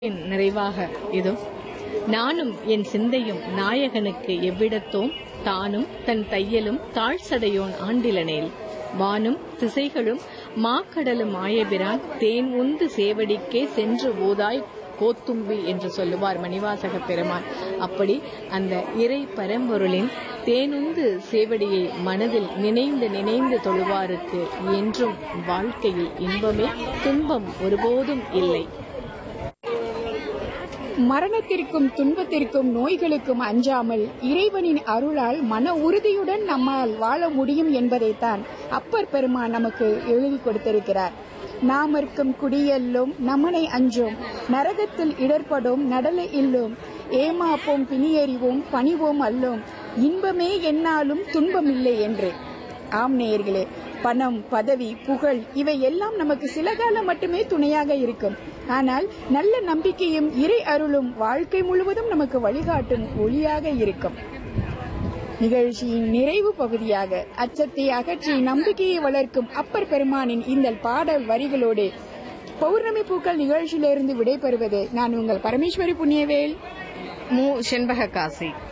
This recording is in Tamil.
என் நிறைவாக இதோ நானும் என் சிந்தையும் நாயகனுக்கு எவ்விடத்தோம் தானும் தன் தையலும் தாழ்சடையோன் ஆண்டிலனேல் வானும் திசைகளும் மாக்கடலும் ஆயபிரான் தேன் உந்து சேவடிக்கே சென்று ஓதாய் கோத்தும்பி என்று சொல்லுவார் மணிவாசக பெருமான் அப்படி அந்த இறை பரம்பொருளின் தேனுந்து சேவடியை மனதில் நினைந்து நினைந்து தொழுவாருக்கு என்றும் வாழ்க்கையில் இன்பமே துன்பம் ஒருபோதும் இல்லை மரணத்திற்கும் துன்பத்திற்கும் நோய்களுக்கும் அஞ்சாமல் இறைவனின் அருளால் மன உறுதியுடன் நம்மால் வாழ முடியும் என்பதைத்தான் அப்பர் பெருமான் நமக்கு எழுதி கொடுத்திருக்கிறார் நாமர்க்கும் குடியெல்லும் நமனை அஞ்சோம் நரகத்தில் இடர்படும் நடலை இல்லோம் ஏமாப்போம் பிணியறிவோம் பணிவோம் அல்லோம் இன்பமே என்னாலும் துன்பமில்லை என்று ஆம் நேயர்களே பணம் பதவி புகழ் இவை எல்லாம் நமக்கு சில காலம் மட்டுமே துணையாக இருக்கும் ஆனால் நல்ல நம்பிக்கையும் இறை அருளும் வாழ்க்கை முழுவதும் நமக்கு வழிகாட்டும் ஒளியாக இருக்கும் நிகழ்ச்சியின் நிறைவு பகுதியாக அச்சத்தை அகற்றி நம்பிக்கையை வளர்க்கும் அப்பர் பெருமானின் இந்த பாடல் வரிகளோடு பௌர்ணமி பூக்கள் நிகழ்ச்சியிலிருந்து விடைபெறுவது நான் உங்கள் பரமேஸ்வரி புண்ணியவேல் மு செண்பக காசி